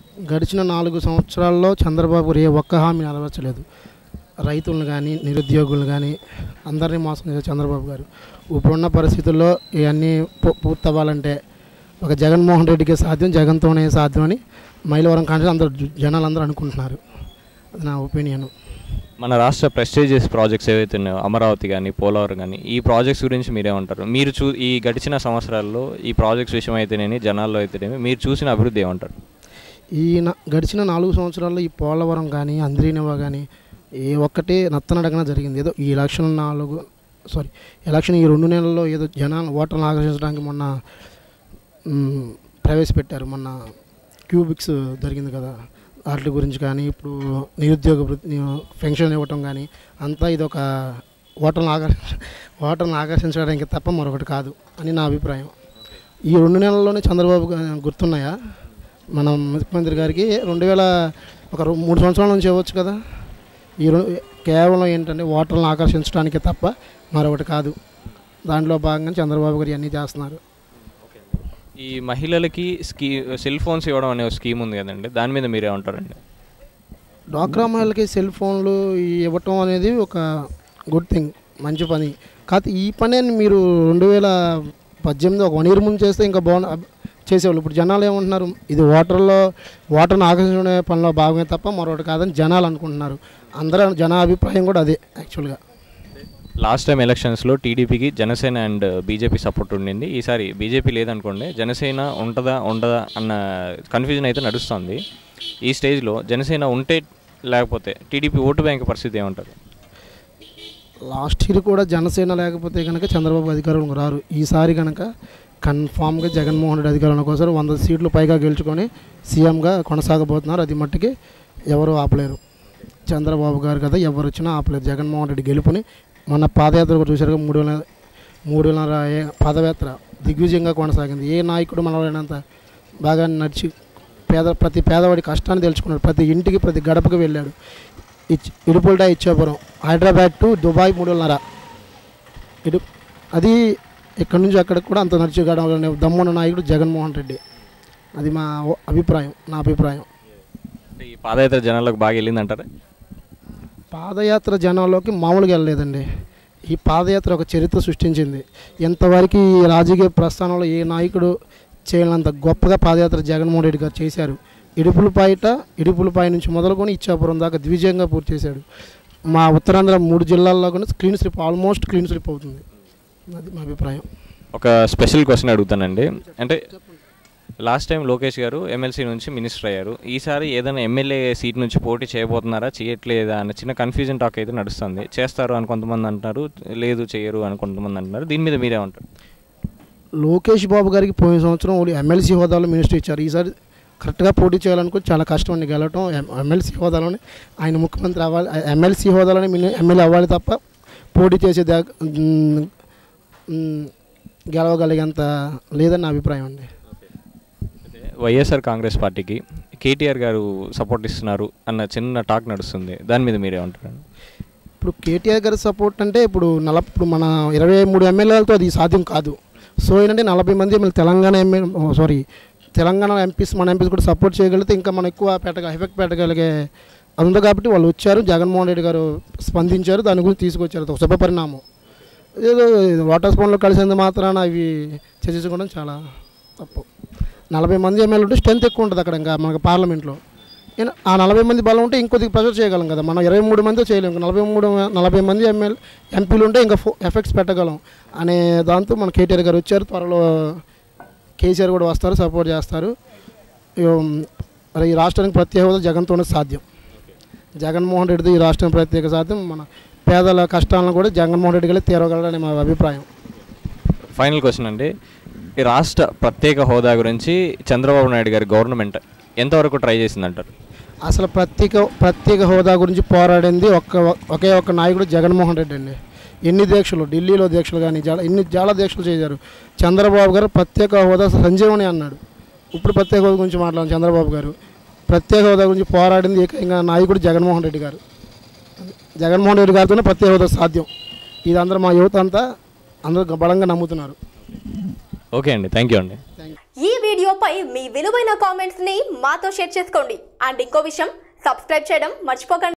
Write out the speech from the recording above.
గడిచిన నాలుగు సంవత్సరాల్లో చంద్రబాబు గారు ఏ ఒక్క హామీ నెరవేర్చలేదు రైతులను కానీ నిరుద్యోగులను కానీ అందరినీ మోసం చేశారు చంద్రబాబు గారు ఇప్పుడున్న పరిస్థితుల్లో ఇవన్నీ పూ- పూర్తవ్వాలంటే ఒక జగన్మోహన్ రెడ్డికి సాధ్యం జగన్తోనే సాధ్యం అని మైలవరం కానీ అందరూ జ- జనాలు అందరూ అనుకుంటున్నారు అది నా ఒపీనియన్ మన రాష్ట్ర ప్రెస్టీజియస్ ప్రాజెక్ట్స్ ఏవైతే ఉన్నాయో అమరావతి కానీ పోలవరం కానీ ఈ ప్రాజెక్ట్స్ గురించి మీరేమంటారు మీరు చూ ఈ గడిచిన సంవత్సరాల్లో ఈ ప్రాజెక్ట్స్ విషయం అయితేనేమి జనాల్లో అయితేనేమి మీరు చూసిన అభివృద్ధి ఏమంటారు ఈ న- గడిచిన నాలుగు సంవత్సరాల్లో ఈ పోలవరం కానీ అంద్రీనివా కానీ ఏ ఒక్కటి నత్తనడగన జరిగింది ఏదో ఈ ఎలక్షన్ నాలుగు సారీ ఎలక్షన్ ఈ రెండు నెలల్లో ఏదో జనాలు ఓటర్లను ఆకర్షించడానికి మొన్న మ్, ప్రవేశపెట్టారు మొన్న క్యూబిక్స్ జరిగింది కదా వాటి గురించి కానీ ఇప్పుడు నిరుద్యోగ వృత్తి పెన్షన్ ఇవ్వటం కానీ అంతా ఇది ఒక ఓటర్లను ఆకర్షించ ఓటర్లను ఆకర్షించడానికి తప్ప మరొకటి కాదు అని నా అభిప్రాయం ఈ రెండు నెలల్లోనే చంద్రబాబు గా- గుర్తున్నాయా మనం ముఖ్యమంత్రి గారికి రెండు వేల ఒక రో- మూడు సంవత్సరాల నుంచి ఇవ్వచ్చు కదా ఈ రెండు కేవలం ఏంటంటే ఓటర్లను ఆకర్షించడానికి తప్ప మరొకటి కాదు దాంట్లో భాగంగా చంద్రబాబు గారు ఇవన్నీ చేస్తున్నారు ఈ మహిళలకి స్కీ సెల్ ఫోన్స్ ఇవ్వడం అనే ఒక స్కీమ్ ఉంది కదండి దాని మీద మీరేమంటారండి డ్వాక్రా మహిళలకి సెల్ ఫోన్లు ఇవ్వటం అనేది ఒక గుడ్ థింగ్ మంచి పని కాకపోతే ఈ పని మీరు రెండు వేల పద్దెనిమిది ఒక వన్ ఇయర్ ముందు చేస్తే ఇంకా బాగుంది చేసేవాళ్ళు ఇప్పుడు జనాలు ఏమంటున్నారు ఇది ఓటర్లో ఓటర్ని ఆకర్షించే పనిలో భాగమే తప్ప మరొకటి కాదని జనాలు అనుకుంటున్నారు అందరూ జన అభిప్రాయం కూడా అదే యాక్చువల్గా లాస్ట్ టైం ఎలక్షన్స్లో టీడీపీకి జనసేన అండ్ బీజేపీ సపోర్ట్ ఉండింది ఈసారి బీజేపీ లేదనుకోండి జనసేన ఉంటుందా ఉండదా అన్న కన్ఫ్యూజన్ అయితే నడుస్తుంది ఈ స్టేజ్లో జనసేన ఉంటే లేకపోతే టీడీపీ ఓటు బ్యాంక్ పరిస్థితి ఏమంటారు లాస్ట్ ఇయర్ కూడా జనసేన లేకపోతే కనుక చంద్రబాబు అధికారంలోకి రారు ఈసారి కనుక కన్ఫామ్గా జగన్మోహన్ రెడ్డి అధికారంలో కోసం వంద సీట్లు పైగా గెలుచుకొని సీఎంగా కొనసాగబోతున్నారు అది మట్టుకి ఎవరు ఆపలేరు చంద్రబాబు గారు కదా ఎవరు వచ్చినా ఆపలేరు జగన్మోహన్ రెడ్డి గెలుపుని మన పాదయాత్ర కూడా చూశారు కదా, మూడు వేల మూడు వేల ఏ- పాదయాత్ర దిగ్విజయంగా కొనసాగింది ఏ నాయకుడు మనవలైనంత బాగా నడిచి పేద ప్రతి పేదవాడి కష్టాన్ని తెలుసుకున్నాడు ప్రతి ఇంటికి ప్రతి గడపకి వెళ్ళాడు ఇచ్ ఇడుపుల్టా ఇచ్చాపురం హైదరాబాద్ టు దుబాయ్ మూడున్నర ఇడు అది ఇక్కడ నుంచి అక్కడికి కూడా అంత నడిచి గడవలనే దమ్మున్న నాయకుడు జగన్మోహన్ రెడ్డి అది మా ఓ- అభిప్రాయం నా అభిప్రాయం అంటే ఈ పాదయాత్ర జనాలకు బాగా వెళ్ళిందంటారా పాదయాత్ర జనాల్లోకి మామూలుగా వెళ్ళలేదండి ఈ పాదయాత్ర ఒక చరిత్ర సృష్టించింది ఎంతవరకు ఈ రాజకీయ ప్రస్థానంలో ఏ నాయకుడు చేయనంత గొప్పగా పాదయాత్ర జగన్మోహన్ రెడ్డి గారు చేశారు ఇడుపులపాయట ఇడుపులపాయ నుంచి మొదలుకొని ఇచ్చాపురం దాకా ద్విజయంగా పూర్తి చేశాడు మా ఉత్తరాంధ్ర మూడు జిల్లాల్లో కూడా clean slip almost clean slip అవుతుంది అది మా అభిప్రాయం ఒక స్పెషల్ క్వశ్చన్ అడుగుతానండి అంటే లాస్ట్ టైం లోకేష్ గారు ఎమ్మెల్సీ నుంచి మినిస్టర్ అయ్యారు ఈసారి ఏదైనా ఎమ్మెల్యే సీట్ నుంచి పోటీ చేయబోతున్నారా చేయట్లేదా అన్న చిన్న కన్ఫ్యూజన్ టాక్ అయితే నడుస్తుంది చేస్తారు అని కొంతమంది అంటున్నారు లేదు చేయరు అని కొంతమంది అంటున్నారు దీని మీద మీరేమంటారు లోకేష్ బాబు గారికి పోయిన సంవత్సరం ఓన్లీ ఎమ్మెల్సీ హోదాలో మినిస్టర్ ఇచ్చారు ఈసారి కరెక్ట్గా పోటీ చేయాలనుకో చాలా కష్టం అండి గెలవటం ఎమ్- ఎమ్మెల్సీ హోదాలోనే ఆయన ముఖ్యమంత్రి అవ్వాలి ఎమ్మెల్సీ హోదాలోనే మిని- ఎమ్మెల్యే అవ్వాలి తప్ప పోటీ చేసే దా మ్, మ్, గెలవగలిగేంత లేదని నా అభిప్రాయం అండి వైఎస్ఆర్ కాంగ్రెస్ పార్టీకి కేటీఆర్ గారు సపోర్ట్ ఇస్తున్నారు అన్న చిన్న టాక్ నడుస్తుంది దాని మీద మీరేమంటారు ఇప్పుడు కేటీఆర్ గారి సపోర్ట్ అంటే ఇప్పుడు నలభై ఇప్పుడు మన ఇరవై మూడు ఎమ్మెల్యేలతో అది సాధ్యం కాదు సో ఏంటంటే నలభై మంది MLA Telangana MLA sorry Telangana MPs మన ఎంపీస్ కూడా సపోర్ట్ చేయగలిగితే ఇంకా మనం ఎక్కువ పెట్టగ ఎఫెక్ట్ పెట్టగలిగే అది ఉంది కాబట్టి వాళ్ళు వచ్చారు జగన్మోహన్ రెడ్డి గారు స్పందించారు దాని గురించి తీసుకొచ్చారు అది ఒక శుభ పరిణామం ఏదో వాటర్ స్పూన్లో కలిసేందు మాత్రాన అవి చర్చించుకోవడం చాలా తప్పు నలభై మంది ఎమ్మెల్యే ఉంటే స్ట్రెంత్ ఎక్కువ ఉంటుంది అక్కడ ఇంకా మనకు పార్లమెంట్లో ఏనా- ఆ నలభై మంది బలం ఉంటే ఇంకొద్దిగా ప్రెషర్ చేయగలం కదా మనం ఇరవై మూడు మంది చేయలేం ఇంకా నలభై మూడు నలభై మంది ఎమ్మెల్యే ఎంపీలు ఉంటే ఇంకా ఫో ఎఫెక్ట్స్ పెట్టగలం అనే దాంతో మన కేటీఆర్ గారు వచ్చారు త్వరలో కేసీఆర్ కూడా వస్తారు సపోర్ట్ చేస్తారు ఇగో, మరి ఈ రాష్ట్రానికి ప్రత్యేక హోదా జగన్తోనే సాధ్యం జగన్మోహన్ రెడ్డిది ఈ రాష్ట్రం ప్రత్యేక సాధ్యం మన పేదల కష్టాలను కూడా జగన్మోహన్ రెడ్డి గారు తీరగలడని మా అభిప్రాయం ఫైనల్ క్వశ్చన్ అండి ఈ రాష్ట్ర ప్రత్యేక హోదా గురించి చంద్రబాబు నాయుడు గారి గవర్నమెంట్ ఎంతవరకు ట్రై చేసిందంటారు అసలు ప్రత్యేక ప్రత్యేక హోదా గురించి పోరాడింది ఒక్క ఒకే ఒక్క నాయకుడు జగన్మోహన్ రెడ్డి అండి ఎన్ని దీక్షలు ఢిల్లీలో దీక్షలు కానీ చాలా ఎన్ని చాలా దీక్షలు చేశారు చంద్రబాబు గారు ప్రత్యేక హోదా సంజీవని అన్నాడు ఇప్పుడు ప్రత్యేక హోదా గురించి మాట్లాడాలి చంద్రబాబు గారు ప్రత్యేక హోదా గురించి పోరాడింది ఏకైక నాయకుడు జగన్మోహన్ రెడ్డి గారు జగన్మోహన్ రెడ్డి గారితోనే ప్రత్యేక హోదా సాధ్యం ఇది అందరూ మా యువత అంతా అందరూ బలంగా నమ్ముతున్నారు ఓకే అండి థ్యాంక్ యూ అండి థ్యాంక్ యూ ఈ వీడియోపై మీ విలువైన కామెంట్స్ ని మాతో షేర్ చేసుకోండి అండ్ ఇంకో విషయం సబ్స్క్రైబ్ చేయడం మర్చిపోకండి